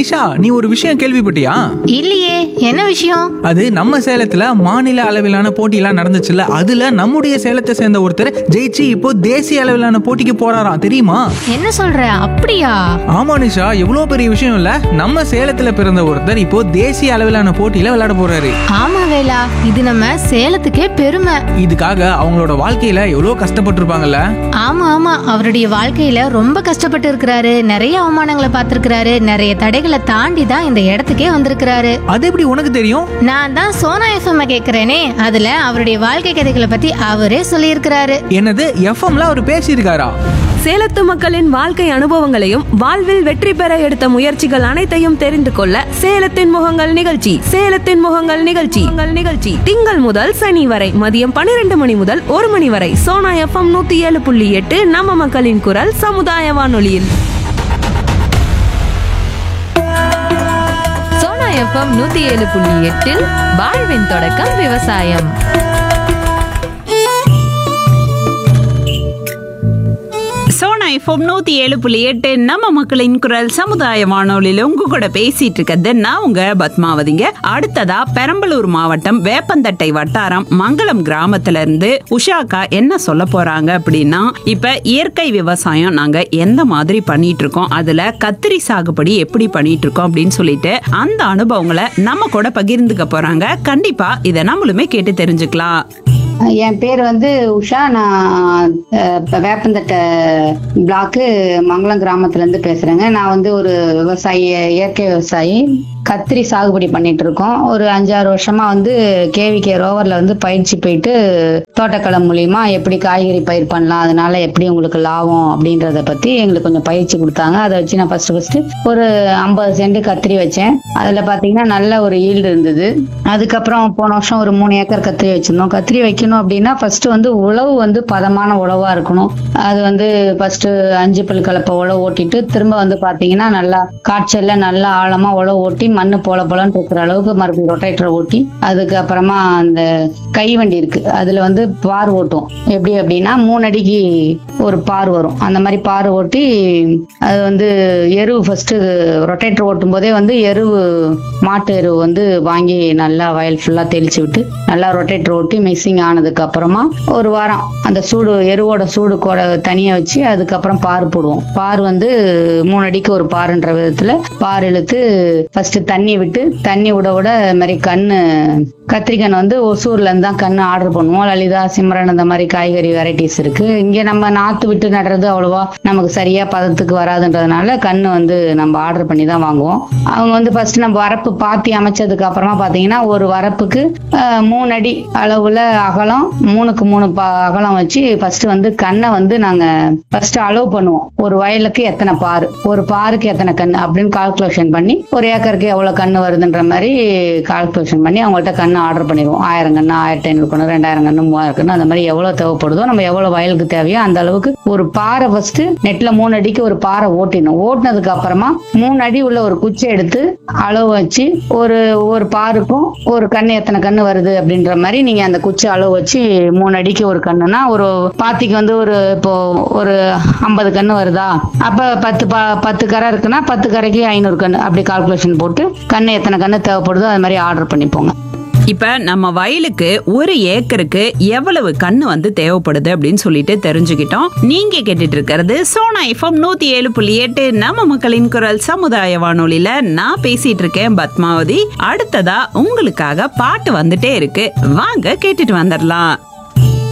நிஷா நீ ஒரு விஷயம் கேள்விப்பட்டியா இல்லையே என்ன விஷயம் அது நம்ம சேலத்துல மாநில அளவிலான போட்டியெல்லாம் நடந்துச்சுல்ல அதுல நம்முடைய சேலத்தை சேர்ந்த ஒருத்தர் ஜெயிச்சு இப்போ தேசிய அளவிலான போட்டிக்கு போறாராம் தெரியுமா என்ன சொல்ற அப்படியா ஆமா நிஷா எவ்வளவு பெரிய விஷயம் இல்ல நம்ம சேலத்துல பிறந்த ஒருத்தர் இப்போ தேசிய அளவிலான போட்டியில விளையாட போறாரு ஆமா வேலா இது நம்ம சேலத்துக்கே பெருமை இதுக்காக அவங்களோட வாழ்க்கையில எவ்வளவு கஷ்டப்பட்டிருப்பாங்கல்ல ஆமா ஆமா அவருடைய வாழ்க்கையில ரொம்ப கஷ்டப்பட்டு இருக்கிறாரு நிறைய அவமானங்களை பார்த்திருக்கிறாரு நிறைய தடைகளை தாண்டி தான் இந்த இடத்துக்கே வந்திருக்கிறாரு அது எப்படி உனக்கு தெரியும் நான் தான் சோனா எஃப்எம் கேக்குறேனே அதுல அவருடைய வாழ்க்கை கதைகளை பத்தி அவரே சொல்லியிருக்கிறாரு என்னது எஃப்எம்ல அவர் பேசியிருக்காரா சேலத்து மக்களின் வாழ்க்கை அனுபவங்களையும் வாழ்வில் வெற்றி பெற எடுத்த முயற்சிகள் அனைத்தையும் தெரிந்து கொள்ள சேலத்தின் முகங்கள் நிகழ்ச்சி சேலத்தின் முகங்கள் நிகழ்ச்சி உங்கள் நிகழ்ச்சி திங்கள் முதல் சனி வரை மதியம் பன்னிரண்டு மணி முதல் ஒரு மணி வரை சோனா எஃப்எம் நூத்தி ஏழு புள்ளி எட்டு நம்ம மக்களின் குரல் சமுதாய வானொலியில் சோனா எஃப்எம் நூத்தி ஏழு புள்ளி எட்டில் வாழ்வின் தொடக்கம் விவசாயம் சோனா எஃப்எம் நூத்தி ஏழு புள்ளி எட்டு நம்ம மக்களின் குரல் சமுதாய வானொலியில உங்க கூட பேசிட்டு இருக்கிறது நான் உங்க பத்மாவதிங்க அடுத்ததா பெரம்பலூர் மாவட்டம் வேப்பந்தட்டை வட்டாரம் மங்களம் கிராமத்துல இருந்து உஷாக்கா என்ன சொல்ல போறாங்க அப்படின்னா இப்ப இயற்கை விவசாயம் நாங்க எந்த மாதிரி பண்ணிட்டு இருக்கோம் அதுல கத்திரி சாகுபடி எப்படி பண்ணிட்டு இருக்கோம் அப்படின்னு சொல்லிட்டு அந்த அனுபவங்களை நம்ம கூட பகிர்ந்துக்க போறாங்க கண்டிப்பா இதை நம்மளுமே கேட்டு தெரிஞ்சுக்கலாம் என் பேர் வந்து உஷா நான் அஹ், இப்ப வேப்பந்தட்டை பிளாக்கு மங்களம் கிராமத்துல இருந்து பேசுறேங்க நான் வந்து ஒரு விவசாயி இயற்கை விவசாயி கத்திரி சாகுபடி பண்ணிட்டு இருக்கோம் ஒரு அஞ்சாறு வருஷமா வந்து கேவிகே ரோவர்ல வந்து பயிற்சி போயிட்டு தோட்டக்கலை மூலியமா எப்படி காய்கறி பயிர் பண்ணலாம் அதனால எப்படி உங்களுக்கு லாபம் அப்படின்றத பத்தி எங்களுக்கு கொஞ்சம் பயிற்சி கொடுத்தாங்க அதை வச்சு நான் ஃபர்ஸ்ட் ஃபர்ஸ்ட் ஒரு ஐம்பது சென்ட் கத்திரி வச்சேன் அதுல பாத்தீங்கன்னா நல்ல ஒரு ஈல்டு இருந்தது அதுக்கப்புறம் போன வருஷம் ஒரு மூணு ஏக்கர் கத்திரி வச்சிருந்தோம் கத்திரி வைக்கணும் அப்படின்னா ஃபர்ஸ்ட் வந்து உழவு வந்து பதமான உழவா இருக்கணும் அது வந்து ஃபர்ஸ்ட் அஞ்சு பல் கலப்பை உழவு ஓட்டிட்டு திரும்ப வந்து பாத்தீங்கன்னா நல்லா காய்ச்சல்ல நல்லா ஆழமா உழவு ஓட்டி மண்ணு போல போலன்னு இருக்கிற அளவுக்கு மறுபடியும் ரொட்டேட்டர் ஓட்டி அதுக்கப்புறமா அந்த கை வண்டி இருக்கு அதுல வந்து பார் ஓட்டும் எப்படி அப்படின்னா மூணு அடிக்கு ஒரு பார் வரும் அந்த மாதிரி பார் ஓட்டி அது வந்து எருவு ஃபர்ஸ்ட் ரொட்டேட்டர் ஓட்டும் போதே வந்து எருவு மாட்டு எருவு வந்து வாங்கி நல்லா வயல் ஃபுல்லா தெளிச்சு விட்டு நல்லா ரொட்டேட்டர் ஓட்டி மிக்சிங் ஆனதுக்கு அப்புறமா ஒரு வாரம் அந்த சூடு எருவோட சூடு கூட தனியா வச்சு அதுக்கப்புறம் பார் போடுவோம் பார் வந்து மூணு அடிக்கு ஒரு பாருன்ற விதத்துல பார் இழுத்து ஃபர்ஸ்ட் தண்ணி விட்டு தண்ணி விட விட இது மாதிரி கண்ணு கத்திரிக்கன் வந்து ஒசூர்ல இருந்து தான் கண்ணு ஆர்டர் பண்ணுவோம் லலிதா சிம்ரன் அந்த மாதிரி காய்கறி வெரைட்டிஸ் இருக்கு இங்க நம்ம நாத்து விட்டு நடுறது அவ்வளவா நமக்கு சரியா பதத்துக்கு வராதுன்றதுனால கண்ணு வந்து நம்ம ஆர்டர் பண்ணி தான் வாங்குவோம் அவங்க வந்து ஃபர்ஸ்ட் நம்ம வரப்பு பாத்தி அமைச்சதுக்கு அப்புறமா பாத்தீங்கன்னா ஒரு வரப்புக்கு அஹ், மூணு அடி அளவுல அகலம் மூணுக்கு மூணு பா அகலம் வச்சு ஃபர்ஸ்ட் வந்து கண்ணை வந்து நாங்க ஃபர்ஸ்ட் அலோவ் பண்ணுவோம் ஒரு வயலுக்கு எத்தனை பாரு ஒரு பாருக்கு எத்தனை கண்ணு அப்படின்னு கால்குலேஷன் பண்ணி ஒரு ஏக்கருக்கு எவ்வளவு கண்ணு வருதுன்ற மாதிரி கால்குலேஷன் பண்ணி அவங்கள்ட்ட கண்ணு ஆர்டர் பண்ணிடுவோம் ஆயிரம் கண்ணு ஆயிரத்தி ஐநூறு கண்ணு ரெண்டாயிரம் கண்ணு மூவாயிரம் கண்ணு அந்த மாதிரி எவ்வளவு தேவைப்படுதோ நம்ம எவ்வளவு வயலுக்கு தேவையோ அந்த அளவுக்கு ஒரு பாறை ஃபர்ஸ்ட் நெட்ல மூணு அடிக்கு ஒரு பாறை ஓட்டிடணும் ஓட்டினதுக்கு அப்புறமா மூணு அடி உள்ள ஒரு குச்சி எடுத்து அளவு வச்சு ஒரு ஒரு பாருக்கும் ஒரு கண்ணு எத்தனை கண்ணு வருது அப்படின்ற மாதிரி நீங்க அந்த குச்சி அளவு வச்சு மூணு அடிக்கு ஒரு கண்ணுனா ஒரு பாத்திக்கு வந்து ஒரு இப்போ ஒரு ஐம்பது கண்ணு வருதா அப்ப பத்து பா பத்து கரை இருக்குன்னா பத்து கரைக்கு ஐநூறு கண்ணு அப்படி கால்குலேஷன் போட்டு கண்ணு எத்தனை கண்ணு தேவைப்படுதோ அது மாதிரி ஆர்டர் பண்ணிப்போங்க இப்ப நம்ம வயலுக்கு ஒரு ஏக்கருக்கு எவ்வளவு கண்ணு வந்து தேவைப்படுது அப்படின்னு சொல்லிட்டு தெரிஞ்சுக்கிட்டோம் நீங்க கேட்டுட்டு இருக்கிறது சோனா எஃப்எம் நூத்தி ஏழு புள்ளி எட்டு நம்ம மக்களின் குரல் சமுதாய வானொலியில நான் பேசிட்டு இருக்கேன் பத்மாவதி அடுத்ததா உங்களுக்காக பாட்டு வந்துட்டே இருக்கு வாங்க கேட்டுட்டு வந்துடலாம்